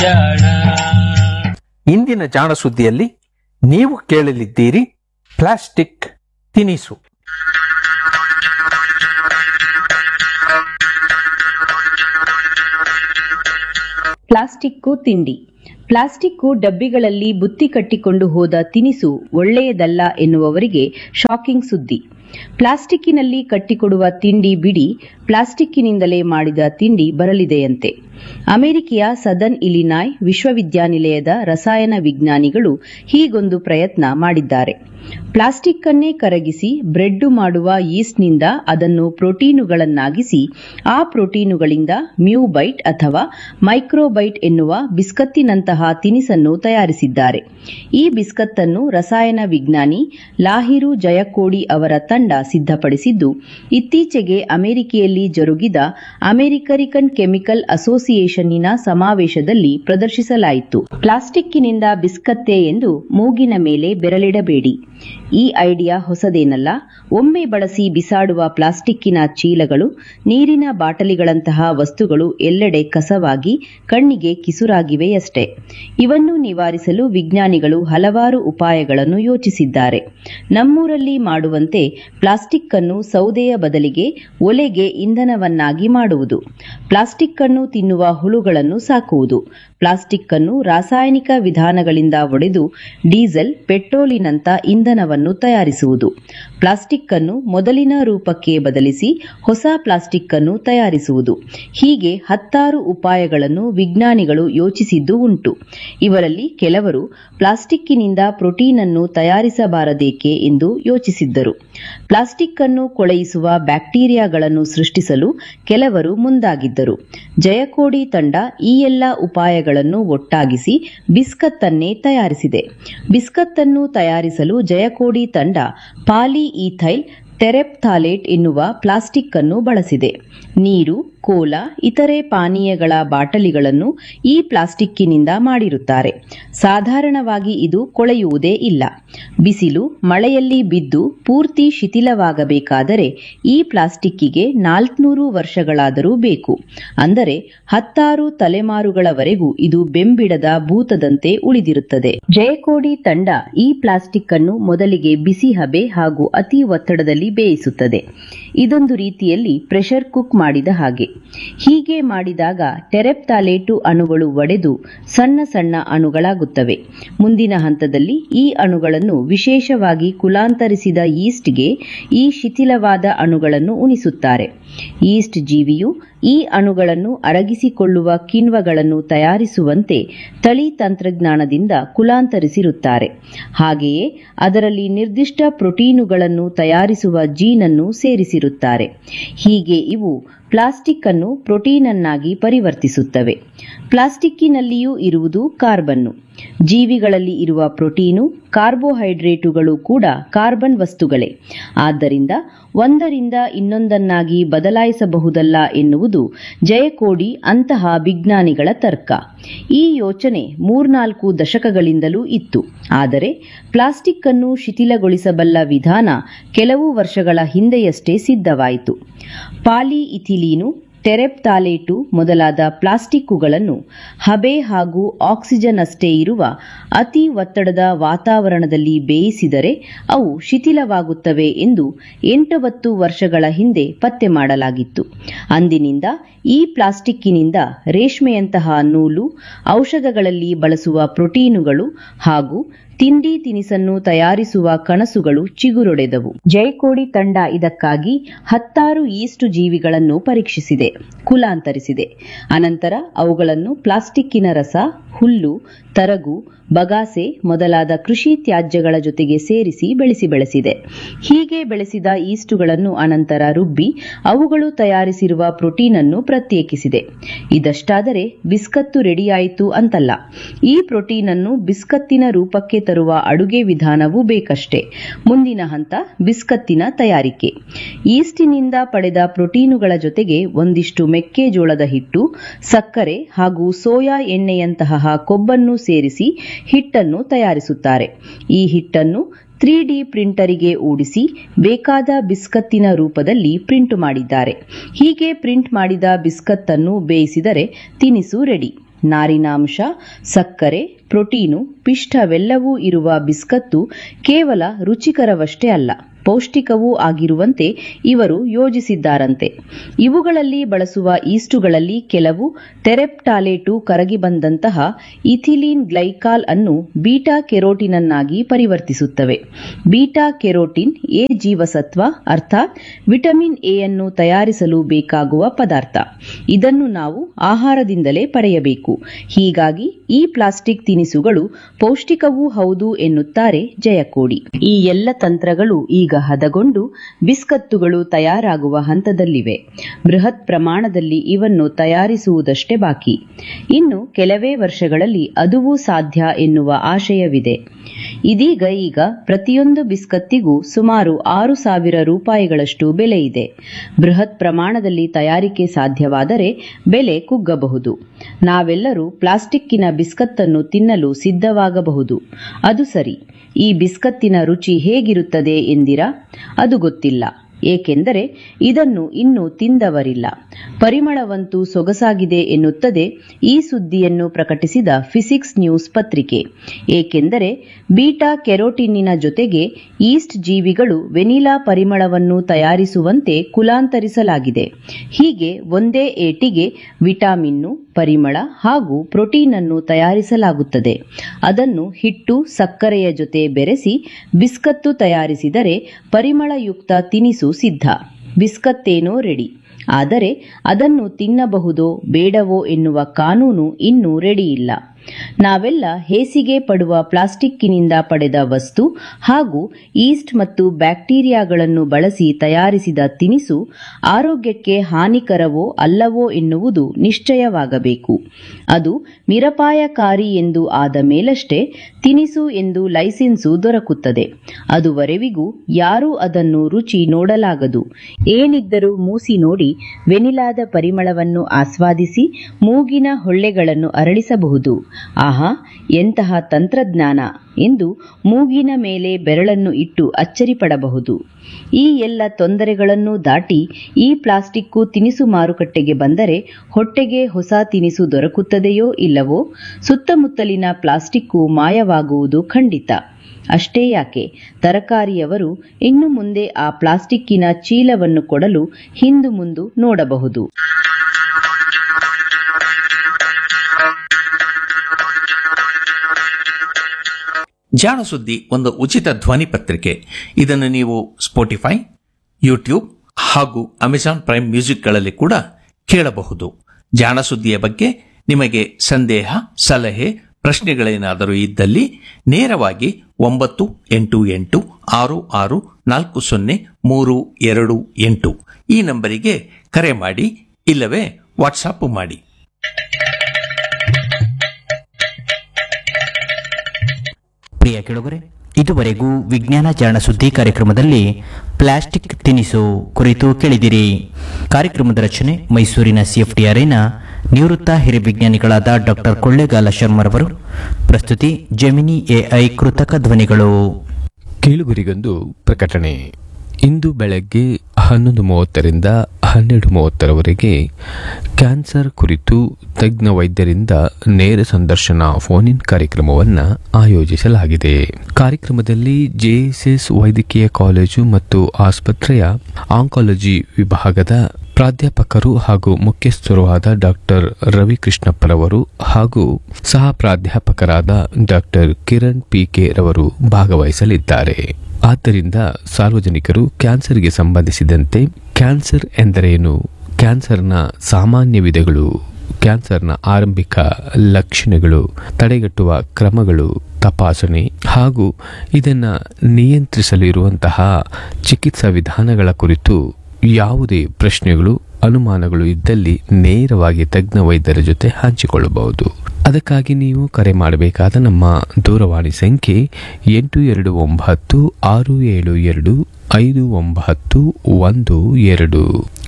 ಜಾಣ ಇಂದಿನ ಜಾಣ ಸುದ್ದಿಯಲ್ಲಿ ನೀವು ಕೇಳಲಿದ್ದೀರಿ ಪ್ಲಾಸ್ಟಿಕ್ ತಿನಿಸು ಪ್ಲಾಸ್ಟಿಕ್ಕು ತಿಂಡಿ ಪ್ಲಾಸ್ಟಿಕ್ಕು ಡಬ್ಬಿಗಳಲ್ಲಿ ಬುತ್ತಿ ಕಟ್ಟಿಕೊಂಡು ಹೋದ ತಿನಿಸು ಒಳ್ಳೆಯದಲ್ಲ ಎನ್ನುವವರಿಗೆ ಶಾಕಿಂಗ್ ಸುದ್ದಿ ಪ್ಲಾಸ್ಟಿಕ್ಕಿನಲ್ಲಿ ಕಟ್ಟಿಕೊಡುವ ತಿಂಡಿ ಬಿಡಿ ಪ್ಲಾಸ್ಟಿಕ್ಕಿನಿಂದಲೇ ಮಾಡಿದ ತಿಂಡಿ ಬರಲಿದೆಯಂತೆ ಅಮೆರಿಕೆಯ ಸದರ್ನ್ ಇಲಿನಾಯ್ ವಿಶ್ವವಿದ್ಯಾನಿಲಯದ ರಸಾಯನ ವಿಜ್ಞಾನಿಗಳು ಹೀಗೊಂದು ಪ್ರಯತ್ನ ಮಾಡಿದ್ದಾರೆ ಪ್ಲಾಸ್ಟಿಕ್ ಅನ್ನೇ ಕರಗಿಸಿ ಬ್ರೆಡ್ ಮಾಡುವ ಯೀಸ್ಟ್ನಿಂದ ಅದನ್ನು ಪ್ರೋಟೀನುಗಳನ್ನಾಗಿಸಿ ಆ ಪ್ರೋಟೀನುಗಳಿಂದ ಮ್ಯೂಬೈಟ್ ಅಥವಾ ಮೈಕ್ರೋಬೈಟ್ ಎನ್ನುವ ಬಿಸ್ಕತ್ತಿನಂತಹ ತಿನಿಸನ್ನು ತಯಾರಿಸಿದ್ದಾರೆ ಈ ಬಿಸ್ಕತ್ತನ್ನು ರಸಾಯನ ವಿಜ್ಞಾನಿ ಲಾಹಿರು ಜಯಕೋಡಿ ಅವರ ತಂಡ ಸಿದ್ಧಪಡಿಸಿದ್ದು ಇತ್ತೀಚೆಗೆ ಅಮೆರಿಕೆಯಲ್ಲಿ ಜರುಗಿದ ಅಮೆರಿಕರಿಕನ್ ಕೆಮಿಕಲ್ ಅಸೋಸಿಯೇಷನ್ನಿನ ಸಮಾವೇಶದಲ್ಲಿ ಪ್ರದರ್ಶಿಸಲಾಯಿತು ಪ್ಲಾಸ್ಟಿಕ್ಕಿನಿಂದ ಬಿಸ್ಕತ್ತೇ ಎಂದು ಮೂಗಿನ ಮೇಲೆ ಬೆರಳಿಡಬೇಡಿ ಈ ಐಡಿಯಾ ಹೊಸದೇನಲ್ಲ ಒಮ್ಮೆ ಬಳಸಿ ಬಿಸಾಡುವ ಪ್ಲಾಸ್ಟಿಕ್ಕಿನ ಚೀಲಗಳು ನೀರಿನ ಬಾಟಲಿಗಳಂತಹ ವಸ್ತುಗಳು ಎಲ್ಲೆಡೆ ಕಸವಾಗಿ ಕಣ್ಣಿಗೆ ಕಿಸುರಾಗಿವೆಯಷ್ಟೇ ಇವನ್ನು ನಿವಾರಿಸಲು ವಿಜ್ಞಾನಿಗಳು ಹಲವಾರು ಉಪಾಯಗಳನ್ನು ಯೋಚಿಸಿದ್ದಾರೆ ನಮ್ಮೂರಲ್ಲಿ ಮಾಡುವಂತೆ ಪ್ಲಾಸ್ಟಿಕ್ ಅನ್ನು ಸೌದೆಯ ಬದಲಿಗೆ ಒಲೆಗೆ ಇಂಧನವನ್ನಾಗಿ ಮಾಡುವುದು ಪ್ಲಾಸ್ಟಿಕ್ ಅನ್ನು ತಿನ್ನುವ ಹುಳುಗಳನ್ನು ಸಾಕುವುದು ಪ್ಲಾಸ್ಟಿಕ್ ಅನ್ನು ರಾಸಾಯನಿಕ ವಿಧಾನಗಳಿಂದ ಒಡೆದು ಡೀಸೆಲ್ ಪೆಟ್ರೋಲಿನಂತ ಇಂಧನವನ್ನು ತಯಾರಿಸುವುದು ಪ್ಲಾಸ್ಟಿಕ್ ಅನ್ನು ಮೊದಲಿನ ರೂಪಕ್ಕೆ ಬದಲಿಸಿ ಹೊಸ ಪ್ಲಾಸ್ಟಿಕ್ ಅನ್ನು ತಯಾರಿಸುವುದು ಹೀಗೆ ಹತ್ತಾರು ಉಪಾಯಗಳನ್ನು ವಿಜ್ಞಾನಿಗಳು ಯೋಚಿಸಿದ್ದು ಉಂಟು ಇವರಲ್ಲಿ ಕೆಲವರು ಪ್ಲಾಸ್ಟಿಕ್ಕಿನಿಂದ ಪ್ರೋಟೀನ್ ಅನ್ನು ತಯಾರಿಸಬಾರದೇಕೆ ಎಂದು ಯೋಚಿಸಿದ್ದರು ಪ್ಲಾಸ್ಟಿಕ್ ಅನ್ನು ಕೊಳೆಯಿಸುವ ಬ್ಯಾಕ್ಟೀರಿಯಾಗಳನ್ನು ಸೃಷ್ಟಿಸಲು ಕೆಲವರು ಮುಂದಾಗಿದ್ದರು ಜಯಕೋಡಿ ತಂಡ ಈ ಎಲ್ಲ ಉಪಾಯಗಳನ್ನು ಒಟ್ಟಾಗಿಸಿ ಬಿಸ್ಕತ್ ಅನ್ನೇ ತಯಾರಿಸಿದೆ ಬಿಸ್ಕತ್ ಅನ್ನು ತಯಾರಿಸಲು ಜಯಕೋಡಿ ತಂಡ ಪಾಲಿ ಈಥೈಲ್ ಟೆರೆಪ್ಥಾಲೇಟ್ ಎನ್ನುವ ಪ್ಲಾಸ್ಟಿಕ್ ಅನ್ನು ಬಳಸಿದೆ ನೀರು ಕೋಲಾ ಇತರೆ ಪಾನೀಯಗಳ ಬಾಟಲಿಗಳನ್ನು ಈ ಪ್ಲಾಸ್ಟಿಕ್ಕಿನಿಂದ ಮಾಡಿರುತ್ತಾರೆ ಸಾಧಾರಣವಾಗಿ ಇದು ಕೊಳೆಯುವುದೇ ಇಲ್ಲ ಬಿಸಿಲು ಮಳೆಯಲ್ಲಿ ಬಿದ್ದು ಪೂರ್ತಿ ಶಿಥಿಲವಾಗಬೇಕಾದರೆ ಈ ಪ್ಲಾಸ್ಟಿಕ್ಕಿಗೆ ನಾಲ್ಕುನೂರು ವರ್ಷಗಳಾದರೂ ಬೇಕು ಅಂದರೆ ಹತ್ತಾರು ತಲೆಮಾರುಗಳವರೆಗೂ ಇದು ಬೆಂಬಿಡದ ಭೂತದಂತೆ ಉಳಿದಿರುತ್ತದೆ ಜಯಕೋಡಿ ತಂಡ ಈ ಪ್ಲಾಸ್ಟಿಕ್ ಅನ್ನು ಮೊದಲಿಗೆ ಬಿಸಿ ಹಬೆ ಹಾಗೂ ಅತಿ ಒತ್ತಡದಲ್ಲಿ ಬೇಯಿಸುತ್ತದೆ ಇದೊಂದು ರೀತಿಯಲ್ಲಿ ಪ್ರೆಷರ್ ಕುಕ್ ಮಾಡಿದ ಹಾಗೆ ಹೀಗೆ ಮಾಡಿದಾಗ ಟೆರೆಪ್ತಾಲೇಟು ಅಣುಗಳು ಒಡೆದು ಸಣ್ಣ ಸಣ್ಣ ಅಣುಗಳಾಗುತ್ತವೆ ಮುಂದಿನ ಹಂತದಲ್ಲಿ ಈ ಅಣುಗಳನ್ನು ವಿಶೇಷವಾಗಿ ಕುಲಾಂತರಿಸಿದ ಈಸ್ಟ್ಗೆ ಈ ಶಿಥಿಲವಾದ ಅಣುಗಳನ್ನು ಉಣಿಸುತ್ತಾರೆ ಈಸ್ಟ್ ಜೀವಿಯು ಈ ಅಣುಗಳನ್ನು ಅರಗಿಸಿಕೊಳ್ಳುವ ಕಿಣ್ವಗಳನ್ನು ತಯಾರಿಸುವಂತೆ ತಳಿ ತಂತ್ರಜ್ಞಾನದಿಂದ ಕುಲಾಂತರಿಸಿರುತ್ತಾರೆ ಹಾಗೆಯೇ ಅದರಲ್ಲಿ ನಿರ್ದಿಷ್ಟ ಪ್ರೋಟೀನುಗಳನ್ನು ತಯಾರಿಸುವ ಜೀನನ್ನು ಸೇರಿಸಿರುತ್ತಾರೆ ಹೀಗೆ ಇವು ಪ್ಲಾಸ್ಟಿಕ್ ಅನ್ನು ಪ್ರೋಟೀನನ್ನಾಗಿ ಪರಿವರ್ತಿಸುತ್ತವೆ ಪ್ಲಾಸ್ಟಿಕ್ಕಿನಲ್ಲಿಯೂ ಇರುವುದು ಕಾರ್ಬನ್ನು ಜೀವಿಗಳಲ್ಲಿ ಇರುವ ಪ್ರೋಟೀನು ಕಾರ್ಬೋಹೈಡ್ರೇಟುಗಳು ಕೂಡ ಕಾರ್ಬನ್ ವಸ್ತುಗಳೇ ಆದ್ದರಿಂದ ಒಂದರಿಂದ ಇನ್ನೊಂದನ್ನಾಗಿ ಬದಲಾಯಿಸಬಹುದಲ್ಲ ಎನ್ನುವುದು ಜಯಕೋಡಿ ಅಂತಹ ವಿಜ್ಞಾನಿಗಳ ತರ್ಕ ಈ ಯೋಚನೆ ಮೂರ್ನಾಲ್ಕು ದಶಕಗಳಿಂದಲೂ ಇತ್ತು ಆದರೆ ಪ್ಲಾಸ್ಟಿಕ್ ಅನ್ನು ಶಿಥಿಲಗೊಳಿಸಬಲ್ಲ ವಿಧಾನ ಕೆಲವು ವರ್ಷಗಳ ಹಿಂದೆಯಷ್ಟೇ ಸಿದ್ಧವಾಯಿತು ಪಾಲಿ ಇಥಿಲೀನು ಟೆರೆಪ್ತಾಲೇಟು ಮೊದಲಾದ ಪ್ಲಾಸ್ಟಿಕ್ಕುಗಳನ್ನು ಹಬೆ ಹಾಗೂ ಆಕ್ಸಿಜನ್ ಅಷ್ಟೇ ಇರುವ ಅತಿ ಒತ್ತಡದ ವಾತಾವರಣದಲ್ಲಿ ಬೇಯಿಸಿದರೆ ಅವು ಶಿಥಿಲವಾಗುತ್ತವೆ ಎಂದು ಎಂಟೊಂಬತ್ತು ವರ್ಷಗಳ ಹಿಂದೆ ಪತ್ತೆ ಮಾಡಲಾಗಿತ್ತು ಅಂದಿನಿಂದ ಈ ಪ್ಲಾಸ್ಟಿಕ್ಕಿನಿಂದ ರೇಷ್ಮೆಯಂತಹ ನೂಲು ಔಷಧಗಳಲ್ಲಿ ಬಳಸುವ ಪ್ರೋಟೀನುಗಳು ಹಾಗೂ ತಿಂಡಿ ತಿನಿಸನ್ನು ತಯಾರಿಸುವ ಕನಸುಗಳು ಚಿಗುರೊಡೆದವು ಜಯಕೋಡಿ ತಂಡ ಇದಕ್ಕಾಗಿ ಹತ್ತಾರು ಈಸ್ಟ್ ಜೀವಿಗಳನ್ನು ಪರೀಕ್ಷಿಸಿದೆ ಕುಲಾಂತರಿಸಿದೆ ಅನಂತರ ಅವುಗಳನ್ನು ಪ್ಲಾಸ್ಟಿಕ್ಕಿನ ರಸ ಹುಲ್ಲು ತರಗು ಬಗಾಸೆ ಮೊದಲಾದ ಕೃಷಿ ತ್ಯಾಜ್ಯಗಳ ಜೊತೆಗೆ ಸೇರಿಸಿ ಬೆಳೆಸಿ ಬೆಳೆಸಿದೆ ಹೀಗೆ ಬೆಳೆಸಿದ ಈಸ್ಟುಗಳನ್ನು ಅನಂತರ ರುಬ್ಬಿ ಅವುಗಳು ತಯಾರಿಸಿರುವ ಪ್ರೋಟೀನ್ ಅನ್ನು ಪ್ರತ್ಯೇಕಿಸಿದೆ ಇದಷ್ಟಾದರೆ ಬಿಸ್ಕತ್ತು ರೆಡಿಯಾಯಿತು ಅಂತಲ್ಲ ಈ ಪ್ರೋಟೀನ್ ಅನ್ನು ಬಿಸ್ಕತ್ತಿನ ರೂಪಕ್ಕೆ ತರುವ ಅಡುಗೆ ವಿಧಾನವೂ ಬೇಕಷ್ಟೇ ಮುಂದಿನ ಹಂತ ಬಿಸ್ಕತ್ತಿನ ತಯಾರಿಕೆ ಈಸ್ಟಿನಿಂದ ಪಡೆದ ಪ್ರೋಟೀನುಗಳ ಜೊತೆಗೆ ಒಂದಿಷ್ಟು ಮೆಕ್ಕೆಜೋಳದ ಹಿಟ್ಟು ಸಕ್ಕರೆ ಹಾಗೂ ಸೋಯಾ ಎಣ್ಣೆಯಂತಹ ಕೊಬ್ಬನ್ನು ಸೇರಿಸಿ ಹಿಟ್ಟನ್ನು ತಯಾರಿಸುತ್ತಾರೆ ಈ ಹಿಟ್ಟನ್ನು ತ್ರೀ ಡಿ ಪ್ರಿಂಟರಿಗೆ ಓಡಿಸಿ ಬೇಕಾದ ಬಿಸ್ಕತ್ತಿನ ರೂಪದಲ್ಲಿ ಪ್ರಿಂಟ್ ಮಾಡಿದ್ದಾರೆ ಹೀಗೆ ಪ್ರಿಂಟ್ ಮಾಡಿದ ಬಿಸ್ಕತ್ ಅನ್ನು ಬೇಯಿಸಿದರೆ ತಿನಿಸು ರೆಡಿ ನಾರಿನಾಂಶ ಸಕ್ಕರೆ ಪ್ರೋಟೀನು ಪಿಷ್ಟವೆಲ್ಲವೂ ಇರುವ ಬಿಸ್ಕತ್ತು ಕೇವಲ ರುಚಿಕರವಷ್ಟೇ ಅಲ್ಲ ಪೌಷ್ಟಿಕವೂ ಆಗಿರುವಂತೆ ಇವರು ಯೋಜಿಸಿದ್ದಾರಂತೆ ಇವುಗಳಲ್ಲಿ ಬಳಸುವ ಈಸ್ಟುಗಳಲ್ಲಿ ಕೆಲವು ಟೆರೆಪ್ಟಾಲೇಟು ಕರಗಿ ಬಂದಂತಹ ಇಥಿಲೀನ್ ಗ್ಲೈಕಾಲ್ ಅನ್ನು ಬೀಟಾ ಕೆರೋಟಿನನ್ನಾಗಿ ಪರಿವರ್ತಿಸುತ್ತವೆ ಬೀಟಾ ಕೆರೋಟಿನ್ ಎ ಜೀವಸತ್ವ ಅರ್ಥಾತ್ ವಿಟಮಿನ್ ಎ ಅನ್ನು ತಯಾರಿಸಲು ಬೇಕಾಗುವ ಪದಾರ್ಥ ಇದನ್ನು ನಾವು ಆಹಾರದಿಂದಲೇ ಪಡೆಯಬೇಕು ಹೀಗಾಗಿ ಈ ಪ್ಲಾಸ್ಟಿಕ್ ತಿನಿಸುಗಳು ಪೌಷ್ಟಿಕವೂ ಹೌದು ಎನ್ನುತ್ತಾರೆ ಜಯಕೋಡಿ ಈ ಎಲ್ಲ ತಂತ್ರಗಳು ಈಗ ಹದಗೊಂಡು ಬಿಸ್ಕತ್ತುಗಳು ತಯಾರಾಗುವ ಹಂತದಲ್ಲಿವೆ ಬೃಹತ್ ಪ್ರಮಾಣದಲ್ಲಿ ಇವನ್ನು ತಯಾರಿಸುವುದಷ್ಟೇ ಬಾಕಿ ಇನ್ನು ಕೆಲವೇ ವರ್ಷಗಳಲ್ಲಿ ಅದುವೂ ಸಾಧ್ಯ ಎನ್ನುವ ಆಶಯವಿದೆ ಇದೀಗ ಈಗ ಪ್ರತಿಯೊಂದು ಬಿಸ್ಕತ್ತಿಗೂ ಸುಮಾರು ಆರು ಸಾವಿರ ರೂಪಾಯಿಗಳಷ್ಟು ಬೆಲೆ ಇದೆ ಬೃಹತ್ ಪ್ರಮಾಣದಲ್ಲಿ ತಯಾರಿಕೆ ಸಾಧ್ಯವಾದರೆ ಬೆಲೆ ಕುಗ್ಗಬಹುದು ನಾವೆಲ್ಲರೂ ಪ್ಲಾಸ್ಟಿಕ್ಕಿನ ಬಿಸ್ಕತ್ತನ್ನು ತಿನ್ನಲು ಸಿದ್ಧವಾಗಬಹುದು ಅದು ಸರಿ ಈ ಬಿಸ್ಕತ್ತಿನ ರುಚಿ ಹೇಗಿರುತ್ತದೆ ಎಂದಿರಾ ಅದು ಗೊತ್ತಿಲ್ಲ ಏಕೆಂದರೆ ಇದನ್ನು ಇನ್ನೂ ತಿಂದವರಿಲ್ಲ ಪರಿಮಳವಂತೂ ಸೊಗಸಾಗಿದೆ ಎನ್ನುತ್ತದೆ ಈ ಸುದ್ದಿಯನ್ನು ಪ್ರಕಟಿಸಿದ ಫಿಸಿಕ್ಸ್ ನ್ಯೂಸ್ ಪತ್ರಿಕೆ ಏಕೆಂದರೆ ಬೀಟಾ ಕೆರೋಟಿನ್ನಿನ ಜೊತೆಗೆ ಈಸ್ಟ್ ಜೀವಿಗಳು ವೆನಿಲಾ ಪರಿಮಳವನ್ನು ತಯಾರಿಸುವಂತೆ ಕುಲಾಂತರಿಸಲಾಗಿದೆ ಹೀಗೆ ಒಂದೇ ಏಟಿಗೆ ವಿಟಾಮಿನ್ನು ಪರಿಮಳ ಹಾಗೂ ಪ್ರೋಟೀನ್ ಅನ್ನು ತಯಾರಿಸಲಾಗುತ್ತದೆ ಅದನ್ನು ಹಿಟ್ಟು ಸಕ್ಕರೆಯ ಜೊತೆ ಬೆರೆಸಿ ಬಿಸ್ಕತ್ತು ತಯಾರಿಸಿದರೆ ಪರಿಮಳಯುಕ್ತ ತಿನಿಸು ಸಿದ್ಧ ಬಿಸ್ಕತ್ತೇನೋ ರೆಡಿ ಆದರೆ ಅದನ್ನು ತಿನ್ನಬಹುದೋ ಬೇಡವೋ ಎನ್ನುವ ಕಾನೂನು ಇನ್ನೂ ರೆಡಿಯಿಲ್ಲ ನಾವೆಲ್ಲ ಹೇಸಿಗೆ ಪಡುವ ಪ್ಲಾಸ್ಟಿಕ್ಕಿನಿಂದ ಪಡೆದ ವಸ್ತು ಹಾಗೂ ಈಸ್ಟ್ ಮತ್ತು ಬ್ಯಾಕ್ಟೀರಿಯಾಗಳನ್ನು ಬಳಸಿ ತಯಾರಿಸಿದ ತಿನಿಸು ಆರೋಗ್ಯಕ್ಕೆ ಹಾನಿಕರವೋ ಅಲ್ಲವೋ ಎನ್ನುವುದು ನಿಶ್ಚಯವಾಗಬೇಕು ಅದು ನಿರಪಾಯಕಾರಿ ಎಂದು ಆದ ಮೇಲಷ್ಟೇ ತಿನಿಸು ಎಂದು ಲೈಸೆನ್ಸು ದೊರಕುತ್ತದೆ ಅದುವರೆವಿಗೂ ಯಾರೂ ಅದನ್ನು ರುಚಿ ನೋಡಲಾಗದು ಏನಿದ್ದರೂ ಮೂಸಿ ನೋಡಿ ವೆನಿಲಾದ ಪರಿಮಳವನ್ನು ಆಸ್ವಾದಿಸಿ ಮೂಗಿನ ಹೊಳ್ಳೆಗಳನ್ನು ಅರಳಿಸಬಹುದು ಆಹಾ ಎಂತಹ ತಂತ್ರಜ್ಞಾನ ಎಂದು ಮೂಗಿನ ಮೇಲೆ ಬೆರಳನ್ನು ಇಟ್ಟು ಅಚ್ಚರಿಪಡಬಹುದು ಈ ಎಲ್ಲ ತೊಂದರೆಗಳನ್ನು ದಾಟಿ ಈ ಪ್ಲಾಸ್ಟಿಕ್ಕು ತಿನಿಸು ಮಾರುಕಟ್ಟೆಗೆ ಬಂದರೆ ಹೊಟ್ಟೆಗೆ ಹೊಸ ತಿನಿಸು ದೊರಕುತ್ತದೆಯೋ ಇಲ್ಲವೋ ಸುತ್ತಮುತ್ತಲಿನ ಪ್ಲಾಸ್ಟಿಕ್ಕು ಮಾಯವಾಗುವುದು ಖಂಡಿತ ಅಷ್ಟೇ ಯಾಕೆ ತರಕಾರಿಯವರು ಇನ್ನು ಮುಂದೆ ಆ ಪ್ಲಾಸ್ಟಿಕ್ಕಿನ ಚೀಲವನ್ನು ಕೊಡಲು ಹಿಂದು ಮುಂದು ನೋಡಬಹುದು ಜಾಣ ಸುದ್ದಿ ಒಂದು ಉಚಿತ ಧ್ವನಿ ಪತ್ರಿಕೆ ಇದನ್ನು ನೀವು ಸ್ಪೋಟಿಫೈ ಯೂಟ್ಯೂಬ್ ಹಾಗೂ ಅಮೆಜಾನ್ ಪ್ರೈಮ್ ಮ್ಯೂಸಿಕ್ಗಳಲ್ಲಿ ಕೂಡ ಕೇಳಬಹುದು ಜಾಣ ಸುದ್ದಿಯ ಬಗ್ಗೆ ನಿಮಗೆ ಸಂದೇಹ ಸಲಹೆ ಪ್ರಶ್ನೆಗಳೇನಾದರೂ ಇದ್ದಲ್ಲಿ ನೇರವಾಗಿ ಒಂಬತ್ತು ಎಂಟು ಎಂಟು ಆರು ಆರು ನಾಲ್ಕು ಸೊನ್ನೆ ಮೂರು ಎರಡು ಎಂಟು ಈ ನಂಬರಿಗೆ ಕರೆ ಮಾಡಿ ಇಲ್ಲವೇ ವಾಟ್ಸಾಪ್ ಮಾಡಿ ಪ್ರಿಯ ಕೆಳಗರೆ ಇದುವರೆಗೂ ವಿಜ್ಞಾನ ಚಾರಣ ಸುದ್ದಿ ಕಾರ್ಯಕ್ರಮದಲ್ಲಿ ಪ್ಲಾಸ್ಟಿಕ್ ತಿನಿಸು ಕುರಿತು ಕೇಳಿದಿರಿ ಕಾರ್ಯಕ್ರಮದ ರಚನೆ ಮೈಸೂರಿನ ಸಿಎಫ್ಟಿಆರ್ಐನ ನಿವೃತ್ತ ಹಿರಿಯ ವಿಜ್ಞಾನಿಗಳಾದ ಡಾಕ್ಟರ್ ಕೊಳ್ಳೇಗಾಲ ಶರ್ಮರವರು ಪ್ರಸ್ತುತಿ ಜೆಮಿನಿ ಎಐ ಕೃತಕ ಧ್ವನಿಗಳು ಕೇಳುಗರಿಗೊಂದು ಪ್ರಕಟಣೆ ಇಂದು ಬೆಳಗ್ಗೆ ಹನ್ನೊಂದು ಮೂವತ್ತರಿಂದ ಹನ್ನೆರಡು ಮೂವತ್ತರವರೆಗೆ ಕ್ಯಾನ್ಸರ್ ಕುರಿತು ತಜ್ಞ ವೈದ್ಯರಿಂದ ನೇರ ಸಂದರ್ಶನ ಫೋನ್ ಇನ್ ಕಾರ್ಯಕ್ರಮವನ್ನು ಆಯೋಜಿಸಲಾಗಿದೆ ಕಾರ್ಯಕ್ರಮದಲ್ಲಿ ಜೆಎಸ್ಎಸ್ ವೈದ್ಯಕೀಯ ಕಾಲೇಜು ಮತ್ತು ಆಸ್ಪತ್ರೆಯ ಆಂಕಾಲಜಿ ವಿಭಾಗದ ಪ್ರಾಧ್ಯಾಪಕರು ಹಾಗೂ ಮುಖ್ಯಸ್ಥರು ಆದ ಡಾಕ್ಟರ್ ರವಿಕೃಷ್ಣಪ್ಪರವರು ಹಾಗೂ ಸಹ ಪ್ರಾಧ್ಯಾಪಕರಾದ ಡಾಕ್ಟರ್ ಕಿರಣ್ ಪಿಕೆ ರವರು ಭಾಗವಹಿಸಲಿದ್ದಾರೆ ಆದ್ದರಿಂದ ಸಾರ್ವಜನಿಕರು ಕ್ಯಾನ್ಸರ್ಗೆ ಸಂಬಂಧಿಸಿದಂತೆ ಕ್ಯಾನ್ಸರ್ ಎಂದರೇನು ಕ್ಯಾನ್ಸರ್ನ ಸಾಮಾನ್ಯ ವಿಧಗಳು ಕ್ಯಾನ್ಸರ್ನ ಆರಂಭಿಕ ಲಕ್ಷಣಗಳು ತಡೆಗಟ್ಟುವ ಕ್ರಮಗಳು ತಪಾಸಣೆ ಹಾಗೂ ಇದನ್ನು ನಿಯಂತ್ರಿಸಲು ಇರುವಂತಹ ಚಿಕಿತ್ಸಾ ವಿಧಾನಗಳ ಕುರಿತು ಯಾವುದೇ ಪ್ರಶ್ನೆಗಳು ಅನುಮಾನಗಳು ಇದ್ದಲ್ಲಿ ನೇರವಾಗಿ ತಜ್ಞ ವೈದ್ಯರ ಜೊತೆ ಹಂಚಿಕೊಳ್ಳಬಹುದು ಅದಕ್ಕಾಗಿ ನೀವು ಕರೆ ಮಾಡಬೇಕಾದ ನಮ್ಮ ದೂರವಾಣಿ ಸಂಖ್ಯೆ ಎಂಟು ಎರಡು ಒಂಬತ್ತು ಆರು ಏಳು ಎರಡು ಐದು ಒಂಬತ್ತು ಒಂದು ಎರಡು